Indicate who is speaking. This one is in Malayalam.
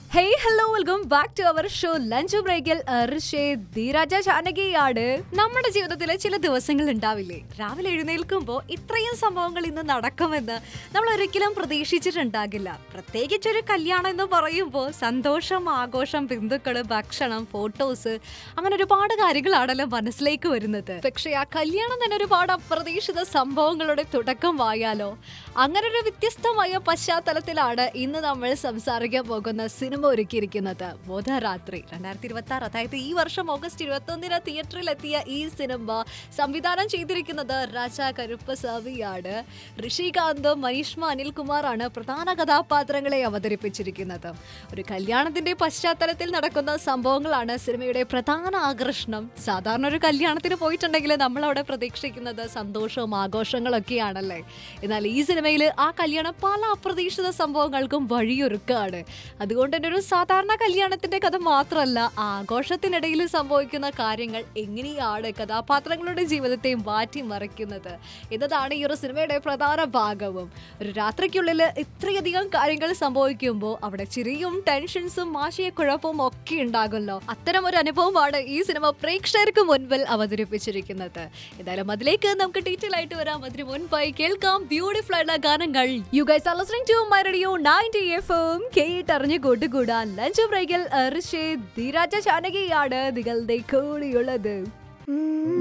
Speaker 1: hey hello welcome back to our show lunch ബ്രേക്കിൽ ധീരാജ ജാനകിയാണ് നമ്മുടെ ജീവിതത്തിലെ ചില ദിവസങ്ങൾ ഉണ്ടാവില്ലേ രാവിലെ എഴുന്നേൽക്കുമ്പോൾ ഇത്രയും സംഭവങ്ങൾ ഇന്ന് നടക്കുമെന്ന് നമ്മൾ ഒരിക്കലും പ്രതീക്ഷിച്ചിട്ടുണ്ടാകില്ല പ്രത്യേകിച്ച് ഒരു കല്യാണം എന്ന് പറയുമ്പോൾ സന്തോഷം ആഘോഷം ബന്ധുക്കള് ഭക്ഷണം ഫോട്ടോസ് അങ്ങനെ ഒരുപാട് കാര്യങ്ങളാണല്ലോ മനസ്സിലേക്ക് വരുന്നത് പക്ഷേ ആ കല്യാണം തന്നെ ഒരുപാട് അപ്രതീക്ഷിത സംഭവങ്ങളുടെ തുടക്കമായാലോ അങ്ങനെ ഒരു വ്യത്യസ്തമായ പശ്ചാത്തലത്തിലാണ് ഇന്ന് നമ്മൾ സംസാരിക്കാൻ പോകുന്ന സിനിമ ഒരുക്കിയിരിക്കുന്നത് ബോധരാത്രി രണ്ടായിരത്തി ഇരുപത്തി ആറ് അതായത് ഈ വർഷം ഓഗസ്റ്റ് ഇരുപത്തി ഒന്നിന് തിയേറ്ററിലെത്തിയ ഈ സിനിമ സംവിധാനം ചെയ്തിരിക്കുന്നത് രാജ കരുപ്പസ്വാമിയാണ് ഋഷികാന്തും മനീഷ്മ അനിൽകുമാറാണ് പ്രധാന കഥാപാത്രങ്ങളെ അവതരിപ്പിച്ചിരിക്കുന്നത് ഒരു കല്യാണത്തിന്റെ പശ്ചാത്തലത്തിൽ നടക്കുന്ന സംഭവങ്ങളാണ് സിനിമയുടെ പ്രധാന ആകർഷണം സാധാരണ ഒരു കല്യാണത്തിന് പോയിട്ടുണ്ടെങ്കിൽ നമ്മൾ അവിടെ പ്രതീക്ഷിക്കുന്നത് സന്തോഷവും ആഘോഷങ്ങളൊക്കെയാണല്ലേ എന്നാൽ ഈ സിനിമയിൽ ആ കല്യാണം പല അപ്രതീക്ഷിത സംഭവങ്ങൾക്കും വഴിയൊരുക്കുകയാണ് അതുകൊണ്ട് തന്നെ ഒരു സാധാരണ കല്യാണത്തിന്റെ കഥ മാത്രമല്ല ആഘോഷത്തിനിടയിൽ സംഭവിക്കുന്ന കാര്യങ്ങൾ എങ്ങനെയാണ് കഥാപാത്രങ്ങളുടെ ജീവിതത്തെ മാറ്റിമറിക്കുന്നത് എന്നതാണ് ഈ ഒരു സിനിമയുടെ പ്രധാന ഭാഗവും ഒരു രാത്രിക്കുള്ളിൽ ഇത്രയധികം കാര്യങ്ങൾ സംഭവിക്കുമ്പോൾ അവിടെ ചിരിയും ടെൻഷൻസും ആശയക്കുഴപ്പവും ഒക്കെ ഉണ്ടാകുമല്ലോ അത്തരം ഒരു അനുഭവമാണ് ഈ സിനിമ പ്രേക്ഷകർക്ക് മുൻപിൽ അവതരിപ്പിച്ചിരിക്കുന്നത് എന്തായാലും അതിലേക്ക് നമുക്ക് ഡീറ്റെയിൽ ആയിട്ട് വരാം അതിന് മുൻപായി കേൾക്കാം ബ്യൂട്ടിഫുൾ ആയിട്ടുള്ള ഗാനങ്ങൾ you guys are listening to my radio 90 FM കേട്ടറിഞ്ഞ് കൂട്ടുകൂടാൻ ലഞ്ച് ബ്രേക്കിൽ ഋഷി ധീരാജ ചാനകിയാണ് നിങ്ങളുടെ കൂടിയുള്ളത്